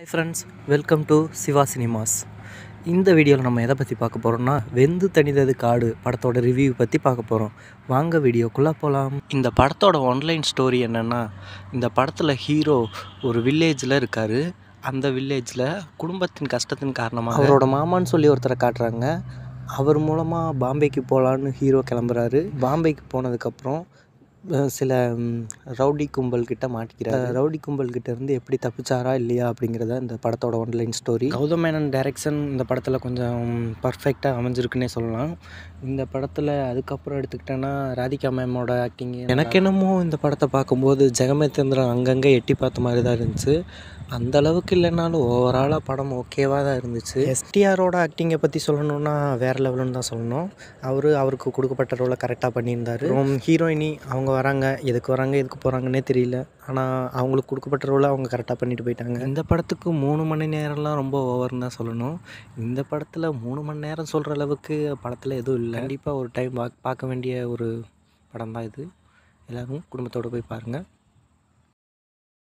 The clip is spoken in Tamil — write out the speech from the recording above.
hi friends welcome to Siva cinemas இந்த வீடியோவில் நம்ம எதை பற்றி பார்க்க போகிறோம்னா வெந்து தணிதது காடு படத்தோட ரிவ்யூ பற்றி பார்க்க போகிறோம் வாங்க வீடியோக்குள்ளே போகலாம் இந்த படத்தோட ஒன்லைன் ஸ்டோரி என்னென்னா இந்த படத்தில் ஹீரோ ஒரு வில்லேஜில் இருக்கார் அந்த வில்லேஜில் குடும்பத்தின் கஷ்டத்தின் காரணமாக அவரோட மாமான்னு சொல்லி ஒருத்தரை காட்டுறாங்க அவர் மூலமாக பாம்பேக்கு போகலான்னு ஹீரோ கிளம்புறாரு பாம்பேக்கு போனதுக்கப்புறம் அஹ் சில ம், ரவுடி கும்பல் கிட்ட மாட்டிக்கிறார் ரவுடி கும்பல் கிட்ட இருந்து எப்படி தப்பிச்சாரா இல்லையா அப்படிங்கிறத இந்த படத்தோட one line story Gautham Menon direction இந்த படத்தில் கொஞ்சம் பர்ஃபெக்டாக அமைஞ்சிருக்குன்னே சொல்லலாம் இந்த படத்தில் அதுக்கப்புறம் எடுத்துக்கிட்டேன்னா ராதிகா மேமோட ஆக்டிங் எனக்கு என்னமோ இந்த படத்தை பார்க்கும்போது ஜெகமேந்திரன் அங்கங்கே எட்டி பார்த்த மாதிரி தான் இருந்துச்சு அந்த அளவுக்கு இல்லைனாலும் ஓவராலாக படம் ஓகேவாக தான் இருந்துச்சு எஸ்டிஆரோட ஆக்டிங்கை பற்றி சொல்லணும்னா வேறு லெவலுன்னு தான் சொல்லணும் அவர் அவருக்கு கொடுக்கப்பட்ட ரோலை கரெக்டாக பண்ணியிருந்தார் ஹீரோயினி அவங்க வராங்க எதுக்கு வராங்க எதுக்கு போகிறாங்கன்னே தெரியல ஆனால் அவங்களுக்கு கொடுக்கப்பட்ட ரோலை அவங்க கரெக்டாக பண்ணிட்டு போயிட்டாங்க இந்த படத்துக்கு மூணு மணி நேரம்லாம் ரொம்ப ஓவர்னு தான் சொல்லணும் இந்த படத்தில் மூணு மணி நேரம் சொல்கிற அளவுக்கு படத்தில் எதுவும் இல்லை கண்டிப்பாக ஒரு டைம் பார்க்க வேண்டிய ஒரு படம் தான் இது எல்லோரும் குடும்பத்தோடு போய் பாருங்கள்